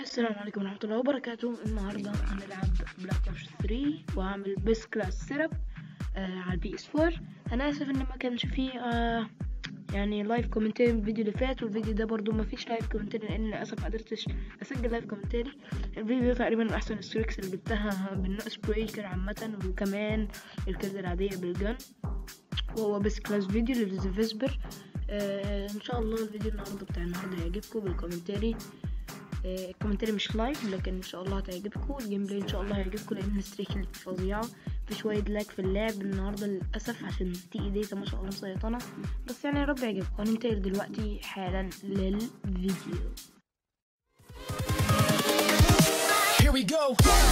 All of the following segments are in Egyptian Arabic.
السلام عليكم ورحمة الله وبركاته النهاردة هنلعب بلاك اوبس 3 وهعمل بيس كلاس سيرب آه على البي اس 4 انا اسف ان ما كانش فيه آه يعني لايف كومنتاري من الفيديو اللي فات والفيديو ده برضو ما فيش لايف كومنتاري لان للاسف ما قدرتش اسجل لايف كومنتاري الفيديو ده تقريبا من احسن الستريكس اللي جبتها بالنقص بريكر عامة وكمان الكلز العادية بالجن وهو بس كلاس فيديو للفيسبر آه ان شاء الله الفيديو النهارده بتاع النهارده هيعجبكم بالكومنتاري آه، الكومنتاري مش لايف لكن ان شاء الله هتعجبكم الجيم بلاي ان شاء الله هيعجبكم لان الستريك اللي فيه فظيعه في شويه لاج في اللعب النهارده للاسف عشان تي داتا ما شاء الله مسيطره بس يعني يا رب يعجبكم هننتقل دلوقتي حالا للفيديو Here we go.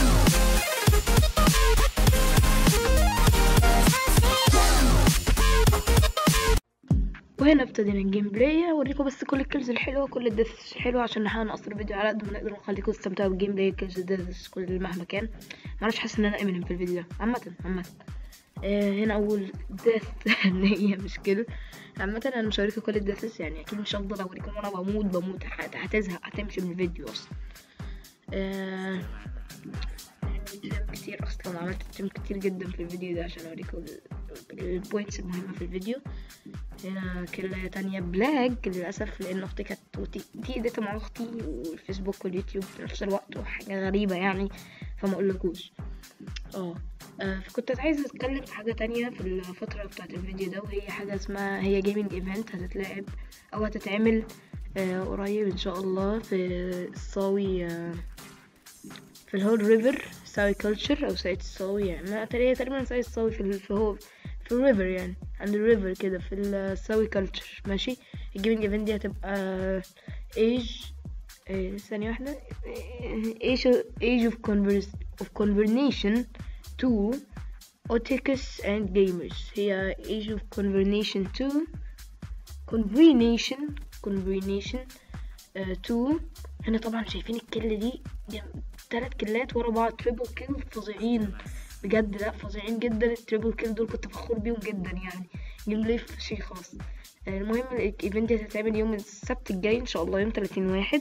وهنا ابتدينا الجيم بلاي اوريكم بس كل الكلز الحلوه كل الدث الحلوه عشان نحاول نقصر الفيديو على قد ما نقدر ونخليكم تستمتعوا بالجيم بلاي الكلز الدث كل مهما كان معرفش حاسس ان انا امين في الفيديو ده عامه عامه آه هنا اول دث ان هي مش كده عامة انا مش هوريكم كل الدثس يعني اكيد مش هفضل اوريكم وانا بموت بموت هت- هتزهق هتمشي من الفيديو اصلا آه تيم كتير اصلا عملت تيم كتير جدا في الفيديو ده عشان اوريكم البوينتس المهمة في الفيديو هنا كلة تانية بلاك للأسف لأن أختي كانت وتي- دي اديتها مع أختي والفيسبوك واليوتيوب في نفس الوقت وحاجة غريبة يعني فما أقولكوش اه آه، فكنت عايزة أتكلم في حاجة تانية في الفترة بتاعت الفيديو ده وهي حاجة اسمها هي جيمنج ايفنت هتتلعب أو هتتعمل آه، قريب إن شاء الله في الصاوي آه، في الهول ريفر ساوي كلتشر أو سايت الصاوي يعني ما تقريبا تقريبا سايت الصاوي في ال- في هو في الريفر يعني عند الريفر كده في الساوي كلتشر ماشي الجيمنج ايفنت دي هتبقى ايج إيه، ثانية واحدة ايج ايج اوف كونفرس اوف كونفرنيشن تو اوتيكس اند جيمرز هي ايج اوف كونفرنيشن تو كونفرنيشن كونفرنيشن تو هنا طبعا شايفين الكل دي جم- تلات كلات ورا بعض تريبل كيل فظيعين بجد لا فظيعين جدا التريبل كيل دول كنت فخور بيهم جدا يعني جيم بلاي شيء خاص آه، المهم الايفنت دي هتتعمل يوم السبت الجاي ان شاء الله يوم 30 واحد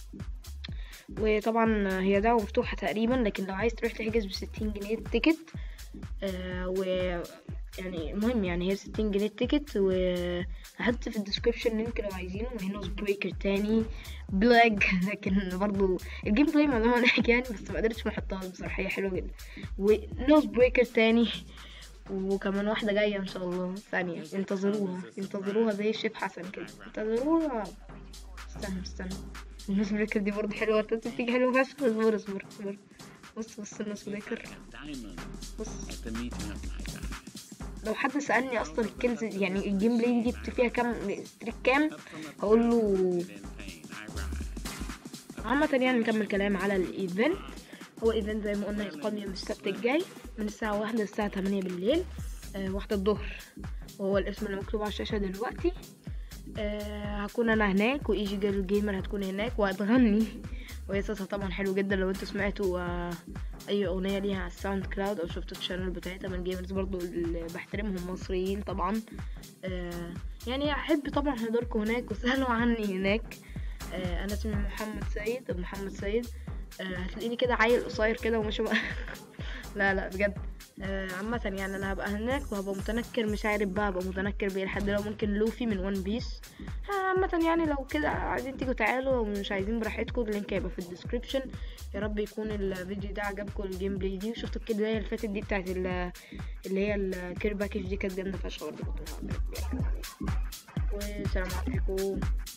وطبعا هي دعوة مفتوحة تقريبا لكن لو عايز تروح تحجز بستين جنيه التيكت آه و يعني المهم يعني هي ستين جنيه التيكت وهحط في الديسكريبشن لينك لو عايزينه وهنا بريكر تاني بلاك لكن برضو الجيم بلاي معظمها ضحك يعني بس ما قدرتش ما احطها بصراحة هي حلوة جدا ونوز بريكر تاني وكمان واحدة جاية ان شاء الله ثانية انتظروها انتظروها زي الشيف حسن كده انتظروها استنى استنى النوز بريكر دي برضه حلوة انت بتيجي حلوة فشخ اصبر اصبر اصبر بص بص النوز بريكر Diamond بص at the meeting of my guys. لو حد سألني اصلا الكنز يعني الجيم بلاي دي جبت فيها كام ستريك كام هقول له In pain, I rise. عامة يعني نكمل كلام على الايفنت هو ايفنت زي ما قلنا هيتقام يوم السبت الجاي من الساعة واحدة للساعة تمانية بالليل آه واحدة الظهر وهو الاسم اللي مكتوب على الشاشة دلوقتي آه هكون انا هناك وايجي جيرل جيمر هتكون هناك وهتغني وهي صوتها طبعا حلو جدا لو انتوا سمعتوا آه اي اغنية ليها على الساوند كلاود او شفتوا الشانل بتاعتها من جيمرز برضو اللي بحترمهم مصريين طبعا آه يعني احب طبعا حضوركم هناك وسألوا عني هناك آه انا اسمي محمد سيد او محمد سيد آه هتلاقيني كده عيل قصير كده ومش بقى لا لا بجد آه عامة يعني انا هبقى هناك وهبقى متنكر مش عارف بقى هبقى متنكر بايه لحد لو ممكن لوفي من وان بيس آه عامة يعني لو كده عايزين تيجوا تعالوا ومش عايزين براحتكم اللينك هيبقى في الديسكريبشن يا رب يكون الفيديو ده عجبكم الجيم بلاي دي وشفتوا الكده اللي فاتت دي بتاعت ال- اللي هي الكير باكج دي كانت جامدة فشخ برضه كنت هعمل- والسلام عليكم